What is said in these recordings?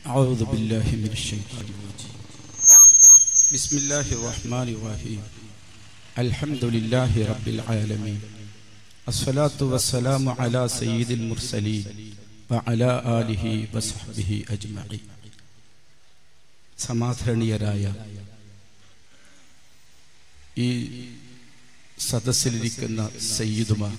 أعوذ بالله من الشيطان الرجيم بسم الله الرحمن الرحيم الحمد لله رب العالمين الصلاة والسلام على سيد المرسلين وعلى آله وصحبه أجمعين സമാധരണീയരായ ഈ സദസ്സിലിരിക്കുന്ന സയ്യിദുമാർ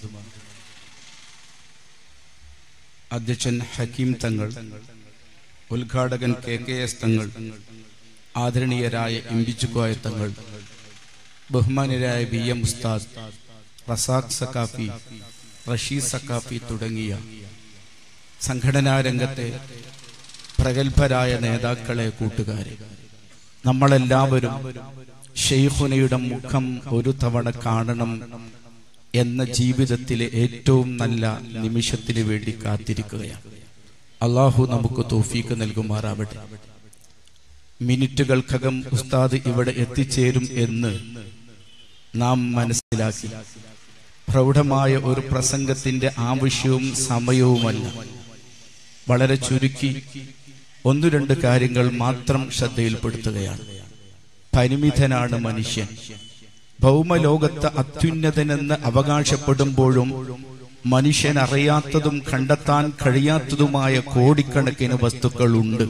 അധ്യക്ഷൻ ഹക്കീം തങ്ങൾ ഉദ്ഘാടകൻ കെ കെ എസ് തങ്ങൾ ആദരണീയരായ എം ബി ചുക്കോയ തങ്ങൾ ബഹുമാനരായ ബി എം ഉസ്താദ് റസാഖ് സക്കാഫി റഷീദ് സക്കാഫി തുടങ്ങിയ സംഘടനാ രംഗത്തെ പ്രഗത്ഭരായ നേതാക്കളെ കൂട്ടുകാരെ നമ്മളെല്ലാവരും ഷെയ്ഖുനയുടെ മുഖം ഒരു തവണ കാണണം എന്ന ജീവിതത്തിലെ ഏറ്റവും നല്ല നിമിഷത്തിന് വേണ്ടി കാത്തിരിക്കുകയാണ് അള്ളാഹു നമുക്ക് തോഫീക്ക് നൽകുമാറാവട്ടെ മിനിറ്റുകൾക്കകം ഉസ്താദ് ഇവിടെ എത്തിച്ചേരും എന്ന് നാം മനസ്സിലാക്കി പ്രൗഢമായ ഒരു പ്രസംഗത്തിന്റെ ആവശ്യവും സമയവുമല്ല വളരെ ചുരുക്കി ഒന്നു രണ്ട് കാര്യങ്ങൾ മാത്രം ശ്രദ്ധയിൽപ്പെടുത്തുകയാണ് പരിമിതനാണ് മനുഷ്യൻ ഭൗമലോകത്ത് അത്യുന്നതനെന്ന് അവകാശപ്പെടുമ്പോഴും മനുഷ്യൻ അറിയാത്തതും കണ്ടെത്താൻ കഴിയാത്തതുമായ കോടിക്കണക്കിന് വസ്തുക്കളുണ്ട്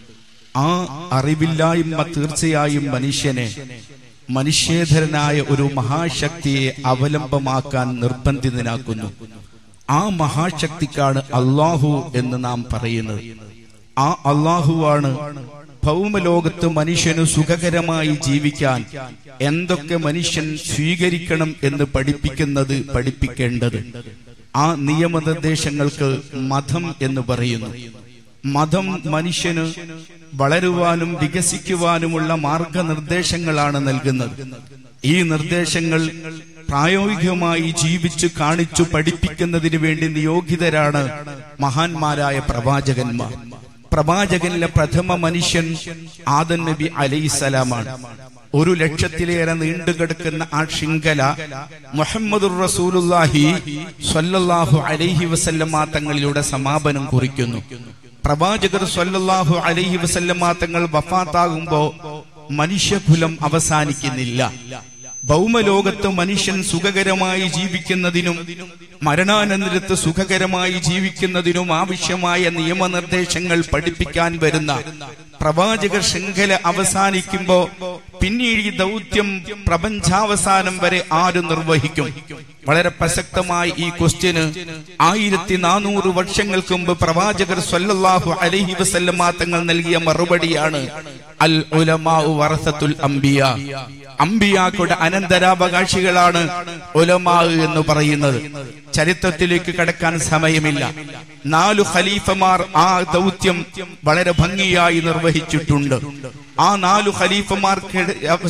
ആ അറിവില്ലായ്മ തീർച്ചയായും മനുഷ്യനെ മനുഷ്യേതരനായ ഒരു മഹാശക്തിയെ അവലംബമാക്കാൻ നിർബന്ധിതനാക്കുന്നു ആ മഹാശക്തിക്കാണ് അള്ളാഹു എന്ന് നാം പറയുന്നത് ആ അള്ളാഹുവാണ് ഭൗമലോകത്ത് മനുഷ്യന് സുഖകരമായി ജീവിക്കാൻ എന്തൊക്കെ മനുഷ്യൻ സ്വീകരിക്കണം എന്ന് പഠിപ്പിക്കുന്നത് പഠിപ്പിക്കേണ്ടത് ആ നിയമനിർദ്ദേശങ്ങൾക്ക് മതം എന്ന് പറയുന്നു മതം മനുഷ്യന് വളരുവാനും വികസിക്കുവാനുമുള്ള മാർഗനിർദ്ദേശങ്ങളാണ് നൽകുന്നത് ഈ നിർദ്ദേശങ്ങൾ പ്രായോഗികമായി ജീവിച്ചു കാണിച്ചു പഠിപ്പിക്കുന്നതിന് വേണ്ടി നിയോഗിതരാണ് മഹാന്മാരായ പ്രവാചകന്മാർ പ്രവാചകനിലെ പ്രഥമ മനുഷ്യൻ ആദൻ നബി അലൈസലാമാണ് ഒരു ലക്ഷത്തിലേറെ നീണ്ടുകിടക്കുന്ന ആ ശൃംഖല മുഹമ്മദുർ റസൂലുല്ലാഹി സ്വല്ലല്ലാഹു അലൈഹി വസല്ലമ തങ്ങളിലൂടെ സമാപനം കുറിക്കുന്നു പ്രവാചകർ സ്വല്ലല്ലാഹു അലൈഹി വസല്ലമ തങ്ങൾ വഫാത്താകുമ്പോ മനുഷ്യകുലം അവസാനിക്കുന്നില്ല ഭൗമലോകത്ത് മനുഷ്യൻ സുഖകരമായി ജീവിക്കുന്നതിനും മരണാനന്തരത്ത് സുഖകരമായി ജീവിക്കുന്നതിനും ആവശ്യമായ നിയമനിർദ്ദേശങ്ങൾ പഠിപ്പിക്കാൻ വരുന്ന പ്രവാചക ശൃംഖല അവസാനിക്കുമ്പോ പിന്നീട് ഈ ദൗത്യം പ്രപഞ്ചാവസാനം വരെ ആര് നിർവഹിക്കും വളരെ പ്രസക്തമായ ഈ ക്വസ്റ്റ്യന് ആയിരത്തി നാനൂറ് വർഷങ്ങൾക്ക് മുമ്പ് പ്രവാചകർ സ്വല്ലല്ലാഹു അലൈഹി വസല്ലമ തങ്ങൾ നൽകിയ മറുപടിയാണ് അൽ ഉലമാ വറസത്തുൽ അംബിയ അംബിയാക്കളുടെ അനന്തരാവകാശികളാണ് ഉലമാ എന്ന് പറയുന്നത് ചരിത്രത്തിലേക്ക് കടക്കാൻ സമയമില്ല നാലു ഖലീഫമാർ ആ ദൗത്യം വളരെ ഭംഗിയായി നിർവഹിച്ചിട്ടുണ്ട് ആ നാലു ഖലീഫമാർക്ക്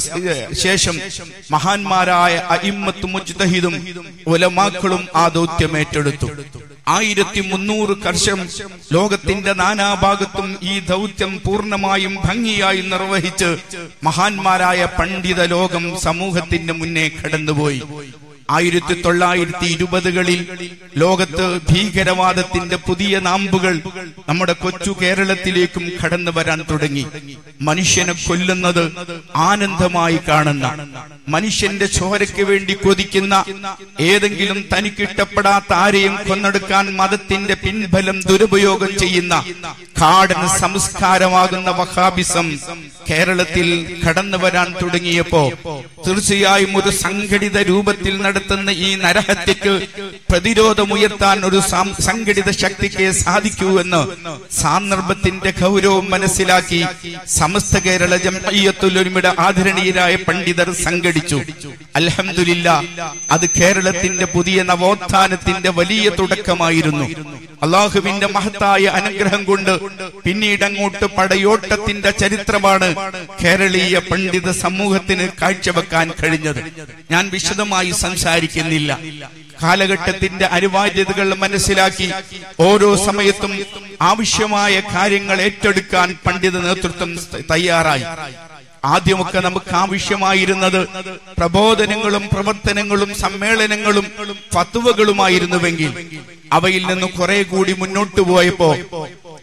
ശേഷം മഹാന്മാരായ അയിമ്മത്ത് മുജ്തഹിദും ഉലമാക്കളും ആ ദൗത്യം ഏറ്റെടുത്തു ആയിരത്തി മുന്നൂറ് കർഷം ലോകത്തിന്റെ നാനാഭാഗത്തും ഈ ദൗത്യം പൂർണ്ണമായും ഭംഗിയായി നിർവഹിച്ച് മഹാന്മാരായ പണ്ഡിത ലോകം സമൂഹത്തിന്റെ മുന്നേ കടന്നുപോയി ആയിരത്തി തൊള്ളായിരത്തി ഇരുപതുകളിൽ ലോകത്ത് ഭീകരവാദത്തിന്റെ പുതിയ നാമ്പുകൾ നമ്മുടെ കൊച്ചു കേരളത്തിലേക്കും കടന്നു വരാൻ തുടങ്ങി മനുഷ്യനെ കൊല്ലുന്നത് ആനന്ദമായി കാണുന്ന മനുഷ്യന്റെ ചോരയ്ക്ക് വേണ്ടി കൊതിക്കുന്ന ഏതെങ്കിലും തനിക്കിഷ്ടപ്പെടാത്ത ആരെയും കൊന്നെടുക്കാൻ മതത്തിന്റെ പിൻബലം ദുരുപയോഗം ചെയ്യുന്ന കാടൻ സംസ്കാരമാകുന്ന വഹാബിസം കേരളത്തിൽ കടന്നു വരാൻ തുടങ്ങിയപ്പോ തീർച്ചയായും ഒരു സംഘടിത രൂപത്തിൽ നടത്തുന്ന ഈ നരഹത്യക്ക് പ്രതിരോധമുയർത്താൻ ഒരു സംഘടിത ശക്തിക്ക് സാധിക്കൂ എന്ന് സാന്ദർഭത്തിന്റെ ഗൗരവം മനസ്സിലാക്കി സമസ്ത കേരള ജംഅയ്യത്തുലൊരുമിട ആദരണീയരായ പണ്ഡിതർ സംഘടിച്ചു അൽഹംദുലില്ല അത് കേരളത്തിന്റെ പുതിയ നവോത്ഥാനത്തിന്റെ വലിയ തുടക്കമായിരുന്നു അള്ളാഹുവിന്റെ മഹത്തായ അനുഗ്രഹം കൊണ്ട് പിന്നീട് അങ്ങോട്ട് പടയോട്ടത്തിന്റെ ചരിത്രമാണ് കേരളീയ പണ്ഡിത സമൂഹത്തിന് കാഴ്ചവെക്കാൻ കഴിഞ്ഞത് ഞാൻ വിശദമായി സംസാരിക്കുന്നില്ല കാലഘട്ടത്തിന്റെ അനിവാര്യതകൾ മനസ്സിലാക്കി ഓരോ സമയത്തും ആവശ്യമായ കാര്യങ്ങൾ ഏറ്റെടുക്കാൻ പണ്ഡിത നേതൃത്വം തയ്യാറായി ആദ്യമൊക്കെ നമുക്ക് ആവശ്യമായിരുന്നത് പ്രബോധനങ്ങളും പ്രവർത്തനങ്ങളും സമ്മേളനങ്ങളും ഫത്തുവകളുമായിരുന്നുവെങ്കിൽ അവയിൽ നിന്ന് കുറെ കൂടി മുന്നോട്ട് പോയപ്പോ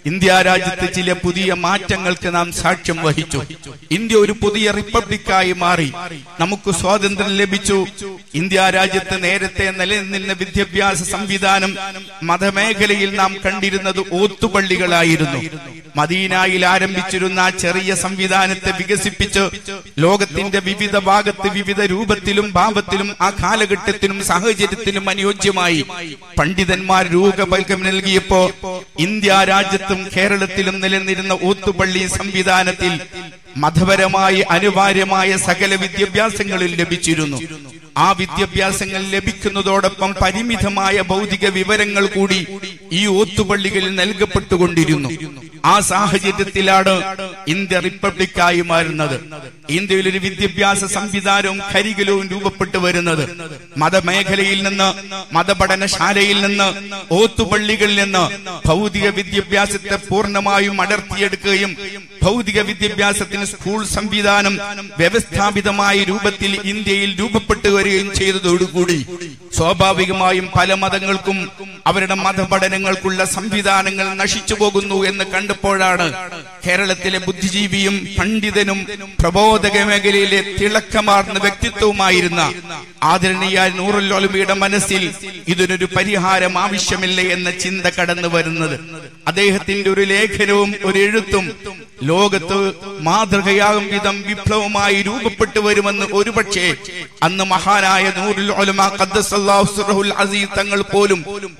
ഇന്ത്യ രാജ്യത്ത് ചില പുതിയ മാറ്റങ്ങൾക്ക് നാം സാക്ഷ്യം വഹിച്ചു ഇന്ത്യ ഒരു പുതിയ റിപ്പബ്ലിക്കായി മാറി നമുക്ക് സ്വാതന്ത്ര്യം ലഭിച്ചു ഇന്ത്യ രാജ്യത്ത് നേരത്തെ നിലനിന്ന വിദ്യാഭ്യാസ സംവിധാനം മതമേഖലയിൽ നാം കണ്ടിരുന്നത് ഓത്തുപള്ളികളായിരുന്നു മദീനായിൽ ആരംഭിച്ചിരുന്ന ആ ചെറിയ സംവിധാനത്തെ വികസിപ്പിച്ച് ലോകത്തിന്റെ വിവിധ ഭാഗത്ത് വിവിധ രൂപത്തിലും ഭാവത്തിലും ആ കാലഘട്ടത്തിനും സാഹചര്യത്തിനും അനുയോജ്യമായി പണ്ഡിതന്മാർ രൂപകൽക്കം നൽകിയപ്പോ ഇന്ത്യ രാജ്യത്തും കേരളത്തിലും നിലനിന്നിരുന്ന ഓത്തുപള്ളി സംവിധാനത്തിൽ മതപരമായി അനിവാര്യമായ സകല വിദ്യാഭ്യാസങ്ങളും ലഭിച്ചിരുന്നു ആ വിദ്യാഭ്യാസങ്ങൾ ലഭിക്കുന്നതോടൊപ്പം പരിമിതമായ ഭൗതിക വിവരങ്ങൾ കൂടി ഈ ഓത്തുപള്ളികളിൽ നൽകപ്പെട്ടുകൊണ്ടിരുന്നു ആ സാഹചര്യത്തിലാണ് ഇന്ത്യ റിപ്പബ്ലിക്കായി മാറുന്നത് ഇന്ത്യയിൽ ഒരു വിദ്യാഭ്യാസ സംവിധാനവും കരികലവും രൂപപ്പെട്ടു വരുന്നത് മതമേഖലയിൽ നിന്ന് മതപഠനശാലയിൽ നിന്ന് ഓത്തുപള്ളികളിൽ നിന്ന് ഭൗതിക വിദ്യാഭ്യാസത്തെ പൂർണ്ണമായും അടർത്തിയെടുക്കുകയും ഭൗതിക വിദ്യാഭ്യാസത്തിന് സ്കൂൾ സംവിധാനം വ്യവസ്ഥാപിതമായ രൂപത്തിൽ ഇന്ത്യയിൽ രൂപപ്പെട്ടു വരികയും ചെയ്തതോടുകൂടി സ്വാഭാവികമായും പല മതങ്ങൾക്കും അവരുടെ മതപഠനങ്ങൾക്കുള്ള സംവിധാനങ്ങൾ നശിച്ചു പോകുന്നു എന്ന് കണ്ടപ്പോഴാണ് കേരളത്തിലെ ബുദ്ധിജീവിയും പണ്ഡിതനും പ്രബോധക മേഖലയിലെ തിളക്കമാർന്ന വ്യക്തിത്വവുമായിരുന്ന ആദരണീയ നൂറുല്ലോലമിയുടെ മനസ്സിൽ ഇതിനൊരു പരിഹാരം ആവശ്യമില്ല എന്ന ചിന്ത കടന്നു വരുന്നത് അദ്ദേഹത്തിന്റെ ഒരു ലേഖനവും ഒരു എഴുത്തും ലോകത്ത് മാതൃകയാകും വിധം വിപ്ലവമായി രൂപപ്പെട്ടു വരുമെന്ന് ഒരുപക്ഷെ അന്ന് മഹാനായ നൂറുൽ ഉലമ ഖദ്ദസല്ലാഹു സിറഹുൽ അസീസ് തങ്ങൾ പോലും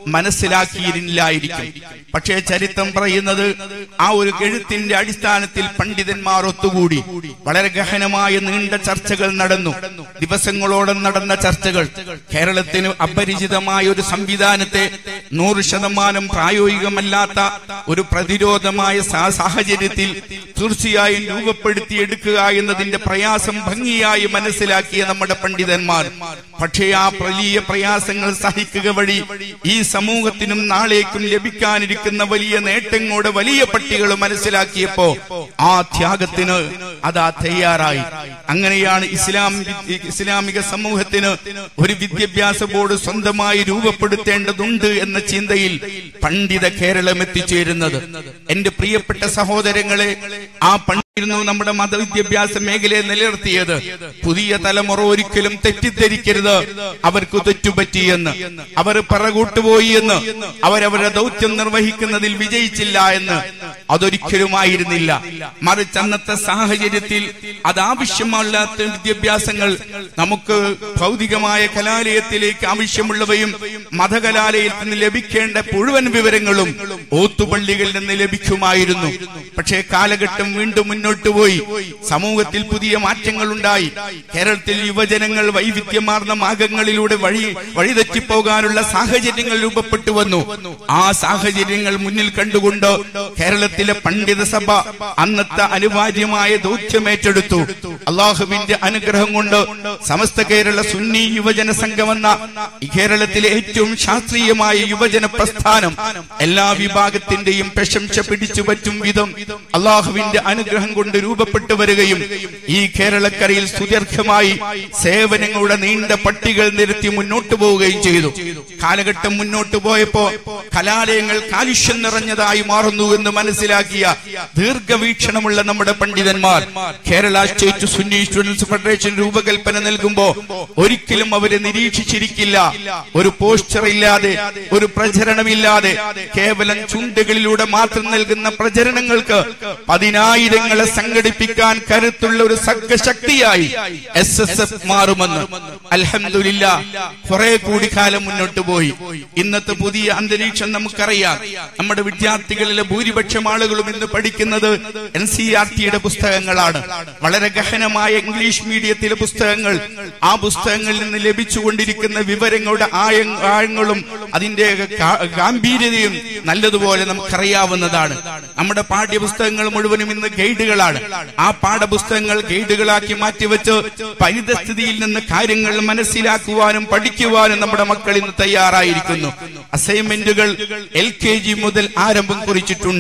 മനസ്സിലാക്കിയിരുന്നില്ലായിരിക്കും പക്ഷേ ചരിത്രം പറയുന്നത് ആ ഒരു എഴുത്തിന്റെ അടിസ്ഥാനത്തിൽ പണ്ഡിതന്മാർ ഒത്തുകൂടി വളരെ ഗഹനമായ നീണ്ട ചർച്ചകൾ നടന്നു ദിവസങ്ങളോളം നടന്ന ചർച്ചകൾ കേരളത്തിന് അപരിചിതമായ ഒരു സംവിധാനത്തെ നൂറ് ശതമാനം പ്രായോഗികമല്ലാത്ത ഒരു പ്രതിരോധമായ സാ- സാഹചര്യത്തിൽ തീർച്ചയായും രൂപപ്പെടുത്തിയെടുക്കുക എന്നതിന്റെ പ്രയാസം ഭംഗിയായി മനസ്സിലാക്കിയ നമ്മുടെ പണ്ഡിതന്മാർ പക്ഷേ ആ വലിയ പ്രയാസങ്ങൾ സഹിക്കുക വഴി ഈ സമൂഹത്തിനും നാളേക്കും ലഭിക്കാനിരിക്കുന്ന വലിയ നേട്ടങ്ങളുടെ വലിയ പട്ടികൾ മനസ്സിലാക്കിയപ്പോ ആ ത്യാഗത്തിന് അതാ തയ്യാറായി അങ്ങനെയാണ് ഇസ്ലാം ഇസ്ലാമിക സമൂഹത്തിന് ഒരു വിദ്യാഭ്യാസ ബോർഡ് സ്വന്തമായി രൂപപ്പെടുത്തേണ്ടതുണ്ട് എന്ന ചിന്തയിൽ പണ്ഡിത കേരളം എത്തിച്ചേരുന്നത് എന്റെ പ്രിയപ്പെട്ട സഹോദരങ്ങളെ ആ പണ്ടിരുന്നു നമ്മുടെ മതവിദ്യാഭ്യാസ മേഖലയെ നിലനിർത്തിയത് പുതിയ തലമുറ ഒരിക്കലും തെറ്റിദ്ധരിക്കരുത് അവർക്ക് തെറ്റുപറ്റിയെന്ന് അവർ പറകൂട്ടുപോയി എന്ന് അവരവരുടെ ദൗത്യം നിർവഹിക്കുന്നതിൽ വിജയിച്ചില്ല എന്ന് അതൊരിക്കലുമായിരുന്നില്ല മറിച്ച് അന്നത്തെ സാഹചര്യത്തിൽ അത് ആവശ്യമല്ലാത്ത വിദ്യാഭ്യാസങ്ങൾ നമുക്ക് ഭൗതികമായ കലാലയത്തിലേക്ക് ആവശ്യമുള്ളവയും മതകലാലയത്തിൽ നിന്ന് ലഭിക്കേണ്ട മുഴുവൻ വിവരങ്ങളും ഓത്തുപള്ളികളിൽ നിന്ന് ലഭിക്കുമായിരുന്നു പക്ഷേ കാലഘട്ടം വീണ്ടും മുന്നോട്ട് പോയി സമൂഹത്തിൽ പുതിയ മാറ്റങ്ങൾ ഉണ്ടായി കേരളത്തിൽ യുവജനങ്ങൾ വൈവിധ്യമാർന്ന മാർഗങ്ങളിലൂടെ വഴി വഴിതെറ്റിപ്പോകാനുള്ള സാഹചര്യങ്ങൾ രൂപപ്പെട്ടു വന്നു ആ സാഹചര്യങ്ങൾ മുന്നിൽ കണ്ടുകൊണ്ട് കേരളത്തിലെ പണ്ഡിത സഭ അന്നത്തെ അനിവാര്യമായ ദൗത്യമേറ്റെടുത്തു അള്ളാഹുവിന്റെ അനുഗ്രഹം കൊണ്ട് സമസ്ത കേരള സുന്നി യുവജന സംഘം എന്ന ഈ കേരളത്തിലെ ഏറ്റവും ശാസ്ത്രീയമായ യുവജന പ്രസ്ഥാനം എല്ലാ വിഭാഗത്തിന്റെയും പ്രശംസ പിടിച്ചു പറ്റും വിധം അള്ളാഹുവിന്റെ അനുഗ്രഹം കൊണ്ട് രൂപപ്പെട്ടു വരികയും ഈ കേരളക്കരയിൽ സുദീർഘമായി സേവനങ്ങളുടെ നീണ്ട പട്ടികൾ നിരത്തി മുന്നോട്ട് പോവുകയും ചെയ്തു കാലഘട്ടം മുന്നോട്ട് പോയപ്പോ കലാലയങ്ങൾ കാലുഷ്യം നിറഞ്ഞതായി മാറുന്നു എന്ന് മനസ്സിലാക്കിയ ദീർഘവീക്ഷണമുള്ള നമ്മുടെ പണ്ഡിതന്മാർ Kerala state Sunni students federation രൂപകൽപ്പന നൽകുമ്പോ ഒരിക്കലും അവരെ നിരീക്ഷിച്ചിരിക്കില്ല ഒരു പോസ്റ്റർ ഇല്ലാതെ ഒരു പ്രചരണമില്ലാതെ കേവലം ചുണ്ടുകളിലൂടെ മാത്രം നൽകുന്ന പ്രചരണങ്ങൾക്ക് പതിനായിരങ്ങളെ സംഘടിപ്പിക്കാൻ കരുത്തുള്ള ഒരു സർഗശക്തിയായി എസ് എസ് എഫ് മാറുമെന്ന് അൽഹമില്ല കുറെ കൂടി കാലം മുന്നോട്ട് പോയി ഇന്നത്തെ പുതിയ അന്തരീക്ഷം നമുക്കറിയാം നമ്മുടെ വിദ്യാർത്ഥികളിലെ ഭൂരിപക്ഷം ആളുകളും ഇന്ന് പഠിക്കുന്നത് എൻ സി ആർ ടിയുടെ പുസ്തകങ്ങളാണ് വളരെ ഗഹനമായ ഇംഗ്ലീഷ് മീഡിയത്തിലെ പുസ്തകങ്ങൾ ആ പുസ്തകങ്ങളിൽ നിന്ന് ലഭിച്ചുകൊണ്ടിരിക്കുന്ന വിവരങ്ങളുടെ ആയ- ആഴങ്ങളും അതിന്റെ ഗാ- ഗാംഭീര്യതയും നല്ലതുപോലെ നമുക്കറിയാവുന്നതാണ് നമ്മുടെ പാഠ്യപുസ്തകങ്ങൾ മുഴുവനും ഇന്ന് ഗൈഡുകളാണ് ആ പാഠപുസ്തകങ്ങൾ ഗൈഡുകളാക്കി മാറ്റിവെച്ച് പരിതസ്ഥിതിയിൽ നിന്ന് കാര്യങ്ങൾ മനസ്സിലാക്കുവാനും പഠിക്കുവാനും നമ്മുടെ മക്കൾ ഇന്ന് തയ്യാറായിരിക്കുന്നു അസൈൻമെന്റുകൾ എൽ കെ ജി മുതൽ ആരംഭം കുറിച്ചിട്ടുണ്ട്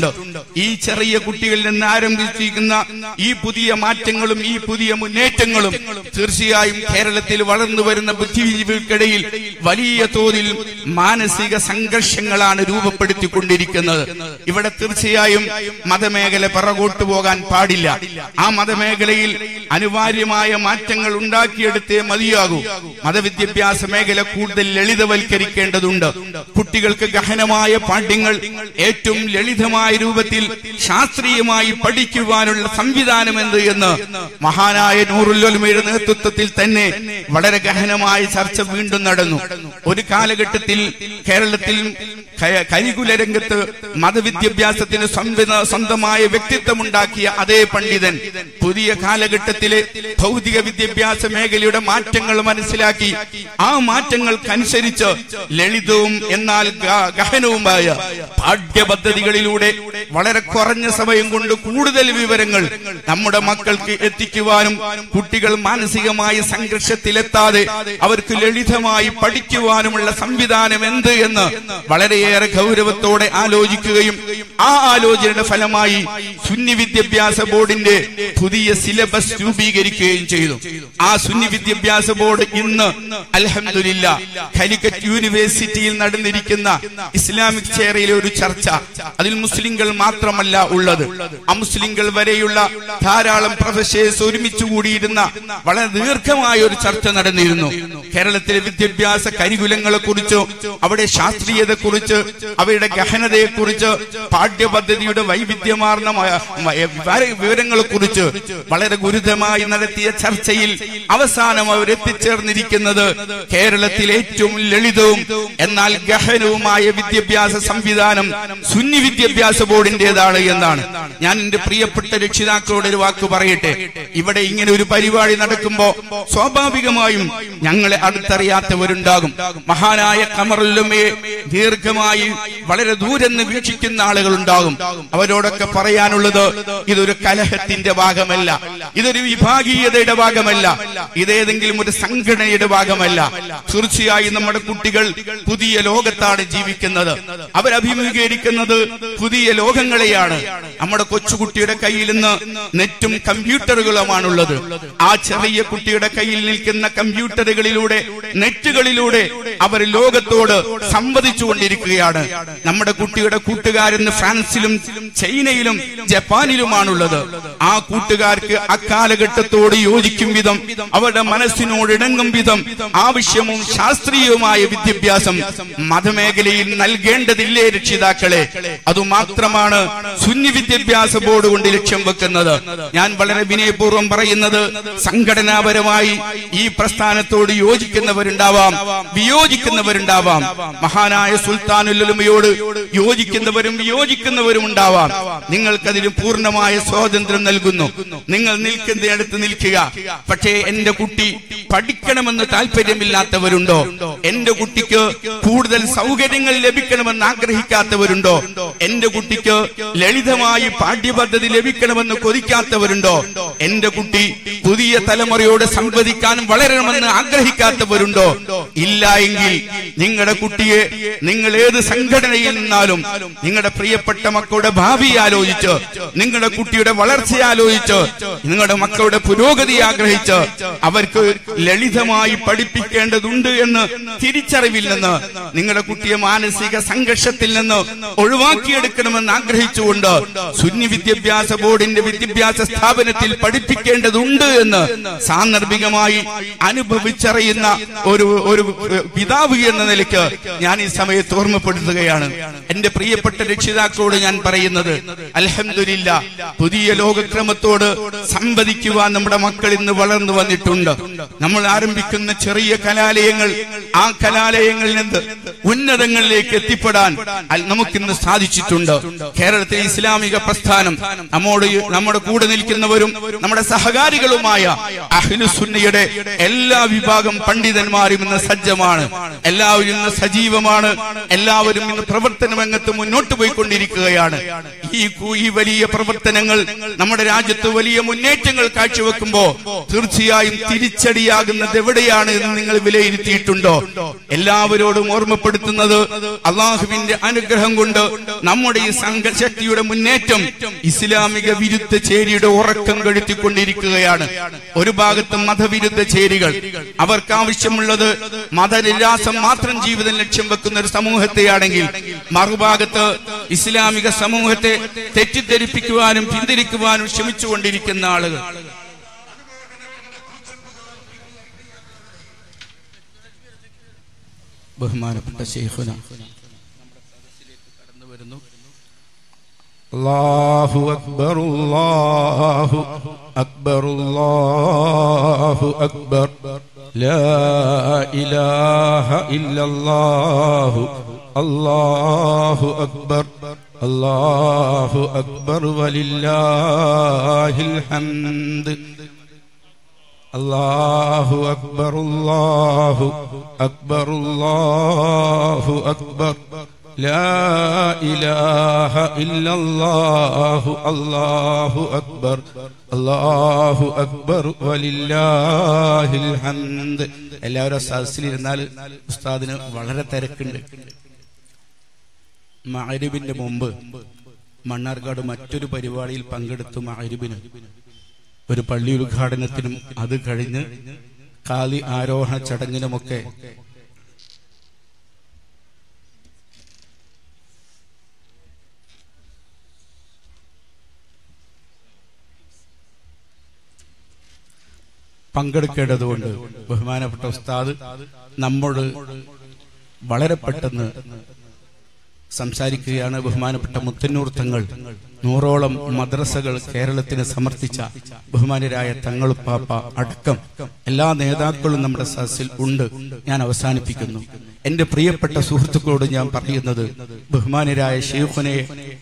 ഈ ചെറിയ കുട്ടികളിൽ നിന്ന് ആരംഭിച്ചിരിക്കുന്ന ഈ പുതിയ മാറ്റങ്ങളും ഈ പുതിയ മുന്നേറ്റങ്ങളും തീർച്ചയായും കേരളത്തിൽ വളർന്നു വരുന്ന ബുദ്ധിജീവികൾക്കിടയിൽ വലിയ തോതിൽ മാനസിക സംഘർഷങ്ങളാണ് രൂപപ്പെടുത്തിക്കൊണ്ടിരിക്കുന്നത് ഇവിടെ തീർച്ചയായും മതമേഖല പിറകോട്ട് പോകാൻ പാടില്ല ആ മതമേഖലയിൽ അനിവാര്യമായ മാറ്റങ്ങൾ ഉണ്ടാക്കിയെടുത്തേ മതിയാകൂ മതവിദ്യാഭ്യാസ മേഖല കൂടുതൽ ലളിതവൽക്കരിക്കേണ്ടതുണ്ട് കുട്ടികൾക്ക് ഗഹനമായ പാഠ്യങ്ങൾ ഏറ്റവും ലളിതമായ രൂപത്തിൽ ശാസ്ത്രീയമായി പഠിക്കുവാനുള്ള സംവിധാനം എന്ത് എന്ന് മഹാനായ നൂറുല്ലൊൽമയുടെ നേതൃത്വത്തിൽ തന്നെ വളരെ ഗഹനമായ ചർച്ച വീണ്ടും നടന്നു ഒരു കാലഘട്ടത്തിൽ കേരളത്തിൽ ക- കരികുല രംഗത്ത് മതവിദ്യാഭ്യാസത്തിന് സംവിധ- സ്വന്തമായ വ്യക്തിത്വമുണ്ടാക്കിയ അതേ പണ്ഡിതൻ പുതിയ കാലഘട്ടത്തിലെ ഭൗതിക വിദ്യാഭ്യാസ മേഖലയുടെ മാറ്റങ്ങൾ മനസ്സിലാക്കി ആ മാറ്റങ്ങൾക്കനുസരിച്ച് ലളിതവും എന്നാൽ ഗ- ഗഹനവുമായ പാഠ്യപദ്ധതികളിലൂടെ വളരെ കുറഞ്ഞ സമയം കൊണ്ട് കൂടുതൽ വിവരങ്ങൾ നമ്മുടെ മക്കൾക്ക് എത്തിക്കുവാനും കുട്ടികൾ മാനസികമായ സംഘർഷത്തിലെത്താതെ അവർക്ക് ലളിതമായി പഠിക്കുവാനുമുള്ള സംവിധാനം എന്ത് എന്ന് വളരെയേറെ ഗൗരവത്തോടെ ആലോചിക്കുകയും ആ ആലോചനയുടെ ഫലമായി സുന്നി വിദ്യാഭ്യാസ ബോർഡിന്റെ പുതിയ സിലബസ് രൂപീകരിക്കുകയും ചെയ്തു ആ സുന്നി വിദ്യാഭ്യാസ ബോർഡ് ഇന്ന് അൽഹംദുലില്ല കാലിക്കറ്റ് യൂണിവേഴ്സിറ്റിയിൽ നടന്നിരിക്കുന്ന ഇസ്ലാമിക് ചേരയിലെ ഒരു ചർച്ച അതിൽ മുസ്ലിങ്ങൾ മാത്രമല്ല ഉള്ളത് അമുസ്ലിങ്ങൾ വരെയുള്ള ധാരാളം പ്രൊഫസേഴ്സ് ഒരുമിച്ച് കൂടിയിരുന്ന വളരെ ദീർഘമായ ഒരു ചർച്ച നടന്നിരുന്നു കേരളത്തിലെ വിദ്യാഭ്യാസ കരികുലങ്ങളെ കുറിച്ചോ അവിടെ ശാസ്ത്രീയതയെ കുറിച്ച് അവയുടെ ഗഹനതയെ കുറിച്ച് പാഠ്യപദ്ധതിയുടെ വൈവിധ്യമാർന്ന വിവരങ്ങളെ കുറിച്ച് വളരെ ഗുരുതരമായി നടത്തിയ ചർച്ചയിൽ അവസാനം അവർ എത്തിച്ചേർന്നിരിക്കുന്നത് കേരളത്തിലെ ഏറ്റവും ലളിതവും എന്നാൽ ഗഹനവുമായ വിദ്യാഭ്യാസ സംവിധാനം സുന്നി വിദ്യാഭ്യാസ ബോർഡിന്റേതാണ് എന്നാണ് ഞാൻ എന്റെ പ്രിയപ്പെട്ട രക്ഷിതാക്കളോട് ഒരു വാക്ക് പറയട്ടെ ഇവിടെ ഇങ്ങനെ ഒരു പരിപാടി നടക്കുമ്പോ സ്വാഭാവികമായും ഞങ്ങളെ അടുത്തറിയാത്തവരുണ്ടാകും മഹാനായ കമറുല്ലമയെ ദീർഘമായി വളരെ ദൂരെ നിന്ന് വീക്ഷിക്കുന്ന ആളുകളുണ്ടാകും അവരോടൊക്കെ പറയാനുള്ളത് ഇതൊരു കലഹത്തിന്റെ ഭാഗമല്ല ഇതൊരു വിഭാഗീയതയുടെ ഭാഗമല്ല ഇതേതെങ്കിലും ഒരു സംഘടനയുടെ ഭാഗമല്ല തീർച്ചയായും നമ്മുടെ കുട്ടികൾ പുതിയ ലോകത്താണ് ജീവിക്കുന്നത് അവരഭിമുഖീകരിക്കുന്നത് പുതിയ ലോകങ്ങളെയാണ് നമ്മുടെ കൊച്ചുകുട്ടിയുടെ കയ്യിൽ നിന്ന് നെറ്റും കമ്പ്യൂട്ടറുകളുമാണുള്ളത് ആ ചെറിയ കുട്ടിയുടെ കയ്യിൽ നിൽക്കുന്ന കമ്പ്യൂട്ടറുകളിലൂടെ നെറ്റുകളിലൂടെ അവർ ലോകത്തോട് സംവദിച്ചുകൊണ്ടിരിക്കുകയാണ് നമ്മുടെ കുട്ടിയുടെ കൂട്ടുകാരെന്ന് ഫ്രാൻസിലും ചൈനയിലും ജപ്പാനിലുമാണുള്ളത് ആ കൂട്ടുകാർക്ക് അക്കാലഘട്ടത്തോട് യോജിക്കും വിധം അവരുടെ മനസ്സിനോട് ഇണങ്ങും വിധം ആവശ്യവും ശാസ്ത്രീയവുമായ വിദ്യാഭ്യാസം മതമേഖലയിൽ നൽകേണ്ടതില്ലേ രക്ഷിതാക്കളെ അതുമാത്രമാണ് സുന്നി വിദ്യാഭ്യാസ ബോർഡ് കൊണ്ട് ലക്ഷ്യം വെക്കുന്നത് ഞാൻ വളരെ വിനയപൂർവ്വം പറയുന്നത് സംഘടനാപരമായി ഈ പ്രസ്ഥാനത്തോട് യോജിക്കുന്നവരുണ്ടാവാം വിയോജിക്കുന്നവരുണ്ടാവാം മഹാനായ സുൽത്താനുലുമയോട് യോജിക്കുന്നവരും വിയോജിക്കുന്നവരും ഉണ്ടാവാം നിങ്ങൾക്കതിന് പൂർണ്ണമായ സ്വാതന്ത്ര്യം നൽകുന്നു നിങ്ങൾ നിൽക്കുന്നിടത്ത് നിൽക്കുക പക്ഷേ എന്റെ കുട്ടി പഠിക്കണമെന്ന് താല്പര്യമില്ലാത്തവരുണ്ടോ എന്റെ കുട്ടിക്ക് കൂടുതൽ സൗകര്യങ്ങൾ ലഭിക്കണമെന്ന് ആഗ്രഹിക്കാത്തവരുണ്ടോ എന്റെ കുട്ടിക്ക് ലളിതമായി പാഠ്യപദ്ധതി ലഭിക്കണമെന്ന് കൊതിക്കാത്തവരുണ്ടോ എന്റെ കുട്ടി പുതിയ തലമുറയോട് സംവദിക്കാൻ വളരണമെന്ന് ആഗ്രഹിക്കാത്തവരുണ്ടോ ഇല്ല എങ്കിൽ നിങ്ങളുടെ കുട്ടിയെ നിങ്ങൾ ഏത് സംഘടനയിൽ നിന്നാലും നിങ്ങളുടെ പ്രിയപ്പെട്ട മക്കളുടെ ഭാവി ആലോചിച്ച് നിങ്ങളുടെ കുട്ടിയുടെ വളർച്ച ആലോചിച്ച് നിങ്ങളുടെ മക്കളുടെ പുരോഗതി ആഗ്രഹിച്ച് അവർക്ക് ലളിതമായി പഠിപ്പിക്കേണ്ടതുണ്ട് എന്ന് തിരിച്ചറിവിൽ നിന്ന് നിങ്ങളുടെ കുട്ടിയെ മാനസിക സംഘർഷത്തിൽ നിന്ന് ഒഴിവാക്കിയെടുക്കണമെന്ന് ആഗ്രഹിച്ചുകൊണ്ട് സുന്നി വിദ്യാഭ്യാസ ബോർഡിന്റെ വിദ്യാഭ്യാസ സ്ഥാപനത്തിൽ പഠിപ്പിക്കേണ്ടതുണ്ട് എന്ന് സാന്ദർഭികമായി അനുഭവിച്ചറിയുന്ന ഒരു ഒരു പിതാവ് എന്ന നിലയ്ക്ക് ഞാൻ ഈ സമയത്ത് ഓർമ്മപ്പെടുത്തുകയാണ് എന്റെ പ്രിയപ്പെട്ട രക്ഷിതാക്കളോട് ഞാൻ പറയുന്നത് അലഹമില്ല പുതിയ ലോകക്രമത്തോട് സംവദിക്കുവാൻ നമ്മുടെ മക്കൾ ഇന്ന് വളർന്നു വന്നിട്ടുണ്ട് നമ്മൾ ആരംഭിക്കുന്ന ചെറിയ കലാലയങ്ങൾ ആ കലാലയങ്ങളിൽ നിന്ന് ഉന്നതങ്ങളിലേക്ക് എത്തിപ്പെടാൻ അൽ- നമുക്കിന്ന് സാധിച്ചിട്ടുണ്ട് കേരളത്തിലെ ഇസ്ലാമിക പ്രസ്ഥാനം നമ്മോട് നമ്മുടെ കൂടെ നിൽക്കുന്നവരും നമ്മുടെ സഹകാരികളുമായ അഹ്ലുസുന്നയുടെ എല്ലാ വിഭാഗം പണ്ഡിതന്മാരും ഇന്ന് സജ്ജമാണ് എല്ലാവരും ഇന്ന് സജീവമാണ് എല്ലാവരും ഇന്ന് പ്രവർത്തന രംഗത്ത് മുന്നോട്ട് പോയിക്കൊണ്ടിരിക്കുകയാണ് ഈ കു- ഈ വലിയ പ്രവർത്തനങ്ങൾ നമ്മുടെ രാജ്യത്ത് വലിയ മുന്നേറ്റങ്ങൾ കാഴ്ചവെക്കുമ്പോ തീർച്ചയായും തിരിച്ചടിയാകുന്നത് എവിടെയാണ് എന്ന് നിങ്ങൾ വിലയിരുത്തിയിട്ടുണ്ടോ എല്ലാവരോടും ഓർമ്മപ്പെടുത്തി ഓർമ്മപ്പെടുത്തുന്നത് അള്ളാഹുവിന്റെ അനുഗ്രഹം കൊണ്ട് നമ്മുടെ ഈ സംഘശക്തിയുടെ മുന്നേറ്റം ഇസ്ലാമിക വിരുദ്ധ ചേരിയുടെ ഉറക്കം കെടുത്തിക്കൊണ്ടിരിക്കുകയാണ് ഒരു ഭാഗത്ത് മതവിരുദ്ധ ചേരികൾ അവർക്ക് ആവശ്യമുള്ളത് മതനിരാസം മാത്രം ജീവിതം ലക്ഷ്യം വെക്കുന്ന ഒരു സമൂഹത്തെയാണെങ്കിൽ മറുഭാഗത്ത് ഇസ്ലാമിക സമൂഹത്തെ തെറ്റിദ്ധരിപ്പിക്കുവാനും പിന്തിരിക്കുവാനും ശ്രമിച്ചുകൊണ്ടിരിക്കുന്ന ആളുകൾ ബഹുമാനപ്പെട്ട ശൈഖുന കടന്നു വരുന്നു അല്ലാഹു അക്ബർ അല്ലാഹു അക്ബർ അല്ലാഹു അക്ബർ ലാ ഇലാഹ ഇല്ലല്ലാഹു അല്ലാഹു അക്ബർ അല്ലാഹു അക്ബർ വലില്ലാഹിൽ ഹംദ് الله أكبر الله أكبر الله أكبر لا إله إلا الله الله أكبر الله أكبر ولله الحمد എല്ലാവരും സദസ്സിലിരുന്നാൽ ഉസ്താദിന് വളരെ തിരക്കുണ്ട് മഅരിബിന്റെ മുമ്പ് മണ്ണാർക്കാട് മറ്റൊരു പരിപാടിയിൽ പങ്കെടുത്തു മഅരിബിന് ഒരു പള്ളി ഉദ്ഘാടനത്തിനും അത് കഴിഞ്ഞ് കാലി ആരോഹണ ചടങ്ങിനുമൊക്കെ പങ്കെടുക്കേണ്ടതുകൊണ്ട് ബഹുമാനപ്പെട്ട ഉസ്താദ് നമ്മോട് വളരെ പെട്ടെന്ന് സംസാരിക്കുകയാണ് ബഹുമാനപ്പെട്ട മുത്തന്നൂർ തങ്ങൾ നൂറോളം മദ്രസകൾ കേരളത്തിന് സമർപ്പിച്ച ബഹുമാനരായ തങ്ങളുപ്പാപ്പ അടക്കം എല്ലാ നേതാക്കളും നമ്മുടെ സദസ്സിൽ ഉണ്ട് ഞാൻ അവസാനിപ്പിക്കുന്നു എന്റെ പ്രിയപ്പെട്ട സുഹൃത്തുക്കളോട് ഞാൻ പറയുന്നത് ബഹുമാനരായ ഷെയ്ഖുനെ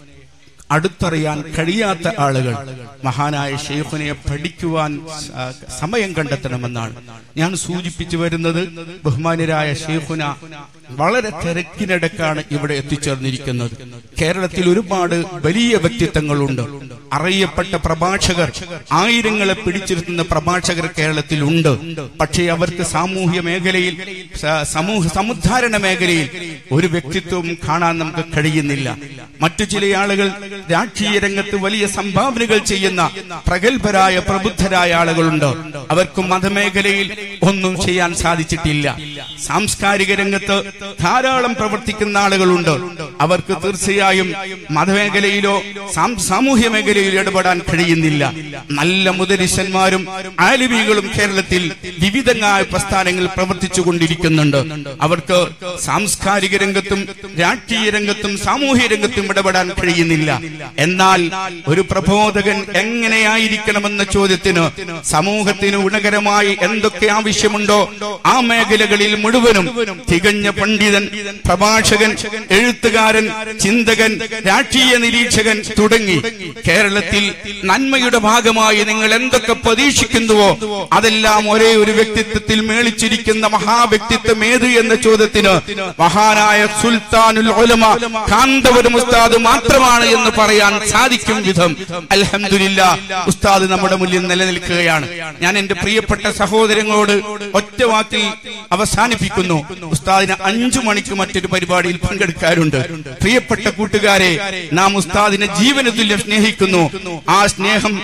അടുത്തറിയാൻ കഴിയാത്ത ആളുകൾ മഹാനായ ഷെയ്ഖുനെ പഠിക്കുവാൻ സ- സമയം കണ്ടെത്തണമെന്നാണ് ഞാൻ സൂചിപ്പിച്ചു വരുന്നത് ബഹുമാനരായ ഷെയ്ഖുന വളരെ തിരക്കിനിടക്കാണ് ഇവിടെ എത്തിച്ചേർന്നിരിക്കുന്നത് കേരളത്തിൽ ഒരുപാട് വലിയ വ്യക്തിത്വങ്ങളുണ്ട് അറിയപ്പെട്ട പ്രഭാഷകർ ആയിരങ്ങളെ പിടിച്ചിരുത്തുന്ന പ്രഭാഷകർ കേരളത്തിലുണ്ട് പക്ഷേ അവർക്ക് സാമൂഹ്യ മേഖലയിൽ സ- സമൂഹ സമുദ്ധാരണ മേഖലയിൽ ഒരു വ്യക്തിത്വവും കാണാൻ നമുക്ക് കഴിയുന്നില്ല മറ്റു ചില ആളുകൾ രാഷ്ട്രീയ രംഗത്ത് വലിയ സംഭാവനകൾ ചെയ്യുന്ന പ്രഗത്ഭരായ പ്രബുദ്ധരായ ആളുകളുണ്ട് അവർക്ക് മതമേഖലയിൽ ഒന്നും ചെയ്യാൻ സാധിച്ചിട്ടില്ല സാംസ്കാരിക രംഗത്ത് ധാരാളം പ്രവർത്തിക്കുന്ന ആളുകളുണ്ട് അവർക്ക് തീർച്ചയായും മതമേഖലയിലോ സാം- സാമൂഹ്യ മേഖലയിലോ ഇടപെടാൻ കഴിയുന്നില്ല നല്ല മുതലിശന്മാരും ആലിമികളും കേരളത്തിൽ വിവിധങ്ങളായ പ്രസ്ഥാനങ്ങളിൽ പ്രവർത്തിച്ചു കൊണ്ടിരിക്കുന്നുണ്ട് അവർക്ക് സാംസ്കാരിക രംഗത്തും രാഷ്ട്രീയ രംഗത്തും സാമൂഹ്യ രംഗത്തും ഇടപെടാൻ കഴിയുന്നില്ല എന്നാൽ ഒരു പ്രബോധകൻ എങ്ങനെയായിരിക്കണമെന്ന ചോദ്യത്തിന് സമൂഹത്തിന് ഗുണകരമായി എന്തൊക്കെ ആവശ്യമുണ്ടോ ആ മേഖലകളിൽ മുഴുവനും തികഞ്ഞ പണ്ഡിതൻ പ്രഭാഷകൻ എഴുത്തുകാരൻ ചിന്തകൻ രാഷ്ട്രീയ നിരീക്ഷകൻ തുടങ്ങി കേരളത്തിൽ നന്മയുടെ ഭാഗമായി നിങ്ങൾ എന്തൊക്കെ പ്രതീക്ഷിക്കുന്നുവോ അതെല്ലാം ഒരേ ഒരു വ്യക്തിത്വത്തിൽ മേളിച്ചിരിക്കുന്ന മഹാവ്യക്തിത്വം ഏത് എന്ന ചോദ്യത്തിന് മഹാനായ സുൽത്താനുൽ ഉലമ കാന്തപുരം ഉസ്താദ് മാത്രമാണ് എന്ന് പറയാൻ സാധിക്കും വിധം അൽഹംദുലില്ല ഉസ്താദ് നമ്മുടെ മുന്നിൽ നിലനിൽക്കുകയാണ് ഞാൻ എന്റെ പ്രിയപ്പെട്ട സഹോദരങ്ങളോട് ഒറ്റ വാക്കിൽ അവസാനിപ്പിക്കുന്നു ഉസ്താദിന് അഞ്ചു മണിക്ക് മറ്റൊരു പരിപാടിയിൽ പങ്കെടുക്കാറുണ്ട് പ്രിയപ്പെട്ട കൂട്ടുകാരെ നാം ഉസ്താദിനെ ജീവന തുല്യം സ്നേഹിക്കുന്നു ആ സ്നേഹം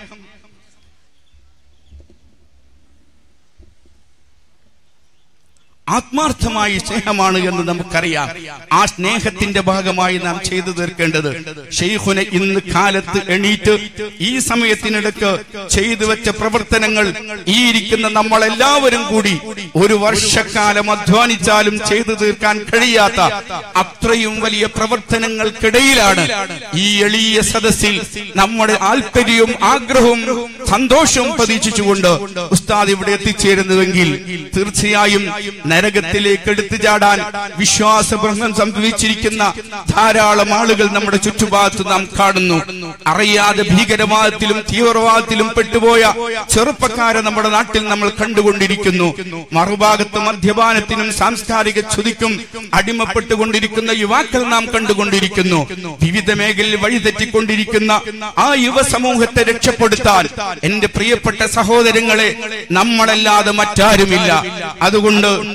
ആത്മാർത്ഥമായ സ്നേഹമാണ് എന്ന് നമുക്കറിയാം ആ സ്നേഹത്തിന്റെ ഭാഗമായി നാം ചെയ്തു തീർക്കേണ്ടത് ഷെയ്ഖുനെ ഇന്ന് കാലത്ത് എണീറ്റ് ഈ സമയത്തിനിടക്ക് ചെയ്തു വെച്ച പ്രവർത്തനങ്ങൾ ഈ ഇരിക്കുന്ന നമ്മളെല്ലാവരും കൂടി ഒരു വർഷക്കാലം അധ്വാനിച്ചാലും ചെയ്തു തീർക്കാൻ കഴിയാത്ത അത്രയും വലിയ പ്രവർത്തനങ്ങൾക്കിടയിലാണ് ഈ എളിയ സദസ്സിൽ നമ്മുടെ താല്പര്യവും ആഗ്രഹവും സന്തോഷവും പ്രതീക്ഷിച്ചുകൊണ്ട് ഉസ്താദ് ഇവിടെ എത്തിച്ചേരുന്നുവെങ്കിൽ തീർച്ചയായും നരകത്തിലേക്ക് എടുത്തു ചാടാൻ വിശ്വാസഭ്രംഗം സംഭവിച്ചിരിക്കുന്ന ധാരാളം ആളുകൾ നമ്മുടെ ചുറ്റുഭാഗത്ത് നാം കാണുന്നു അറിയാതെ ഭീകരവാദത്തിലും തീവ്രവാദത്തിലും പെട്ടുപോയ ചെറുപ്പക്കാരെ നമ്മുടെ നാട്ടിൽ നമ്മൾ കണ്ടുകൊണ്ടിരിക്കുന്നു മറുഭാഗത്ത് മദ്യപാനത്തിനും സാംസ്കാരിക ചുതിക്കും അടിമപ്പെട്ടുകൊണ്ടിരിക്കുന്ന യുവാക്കൾ നാം കണ്ടുകൊണ്ടിരിക്കുന്നു വിവിധ മേഖലയിൽ വഴിതെറ്റിക്കൊണ്ടിരിക്കുന്ന ആ യുവ സമൂഹത്തെ രക്ഷപ്പെടുത്താൻ എന്റെ പ്രിയപ്പെട്ട സഹോദരങ്ങളെ നമ്മളല്ലാതെ മറ്റാരുമില്ല അതുകൊണ്ട്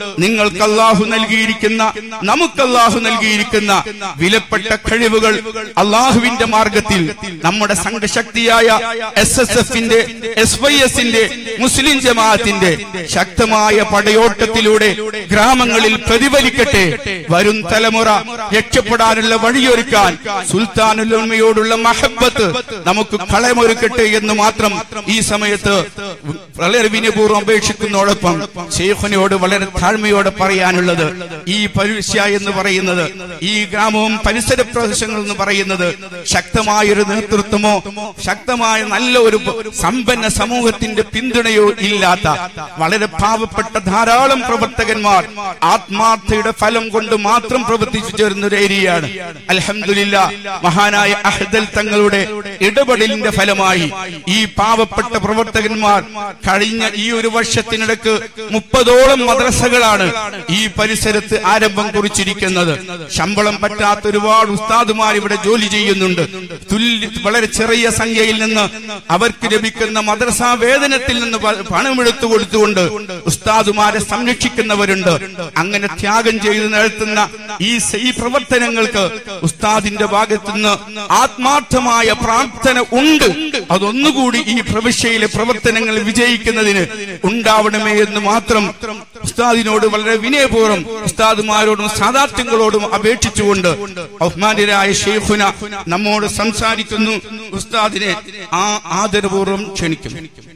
നിങ്ങൾക്ക് അള്ളാഹു നൽകിയിരിക്കുന്ന നമുക്ക് അള്ളാഹു നൽകിയിരിക്കുന്ന വിലപ്പെട്ട കഴിവുകൾ അള്ളാഹുവിന്റെ മാർഗത്തിൽ നമ്മുടെ സംഘശക്തിയായ എസ് എസ് എഫിന്റെ എസ് വൈ എസിന്റെ മുസ്ലിം ജമാഅത്തിന്റെ ശക്തമായ പടയോട്ടത്തിലൂടെ ഗ്രാമങ്ങളിൽ പ്രതിഫലിക്കട്ടെ വരും തലമുറ രക്ഷപ്പെടാനുള്ള വഴിയൊരുക്കാൻ സുൽത്താനുലമയോടുള്ള മഹബത്ത് നമുക്ക് കളമൊരുക്കട്ടെ എന്ന് മാത്രം ഈ സമയത്ത് വളരെ വിനയപൂർവ്വം അപേക്ഷിക്കുന്നതോടൊപ്പം ഷെയ്ഖിനോട് വളരെ താഴ്മയോടെ പറയാനുള്ളത് ഈ പരുഷ്യ എന്ന് പറയുന്നത് ഈ ഗ്രാമവും പരിസര പ്രദേശങ്ങൾ എന്ന് പറയുന്നത് ശക്തമായൊരു നേതൃത്വമോ ശക്തമായ നല്ല ഒരു സമ്പന്ന സമൂഹത്തിന്റെ പിന്തുണയോ ഇല്ലാത്ത വളരെ പാവപ്പെട്ട ധാരാളം പ്രവർത്തകന്മാർ ആത്മാർത്ഥയുടെ ഫലം കൊണ്ട് മാത്രം പ്രവർത്തിച്ചു ചേരുന്ന ഒരു ഏരിയയാണ് അലഹമില്ല മഹാനായ അഹദൽ തങ്ങളുടെ ഇടപെടലിന്റെ ഫലമായി ഈ പാവപ്പെട്ട പ്രവർത്തകന്മാർ കഴിഞ്ഞ ഈ ഒരു വർഷത്തിനിടക്ക് മുപ്പതോളം മദ്രസകളാണ് ഈ പരിസരത്ത് ആരംഭം കുറിച്ചിരിക്കുന്നത് ശമ്പളം പറ്റാത്ത ഒരുപാട് ഉസ്താദുമാർ ഇവിടെ ജോലി ചെയ്യുന്നുണ്ട് തുല്യ വളരെ ചെറിയ സംഖ്യയിൽ നിന്ന് അവർക്ക് ലഭിക്കുന്ന മദ്രസാ വേതനത്തിൽ നിന്ന് പ- പണമെടുത്തു കൊടുത്തുകൊണ്ട് ഉസ്താദുമാരെ സംരക്ഷിക്കുന്നവരുണ്ട് അങ്ങനെ ത്യാഗം ചെയ്ത് നടത്തുന്ന ഈ സ- ഈ പ്രവർത്തനങ്ങൾക്ക് ഉസ്താദിന്റെ ഭാഗത്തുനിന്ന് ആത്മാർത്ഥമായ പ്രാർത്ഥന ഉണ്ട് അതൊന്നുകൂടി ഈ പ്രവിശ്യയിലെ പ്രവർത്തനങ്ങൾ വിജയിക്കുന്നതിന് ഉണ്ടാവണമേ എന്ന് മാത്രം ഉസ്താദിനോട് വളരെ വിനയപൂർവ്വം ഉസ്താദുമാരോടും സാദാത്യങ്ങളോടും അപേക്ഷിച്ചുകൊണ്ട് ബഹുമാന്യരായ ഷെയ്ഖുന നമ്മോട് സംസാരിക്കുന്നു ഉസ്താദിനെ ആ ആദരപൂർവ്വം ക്ഷണിക്കും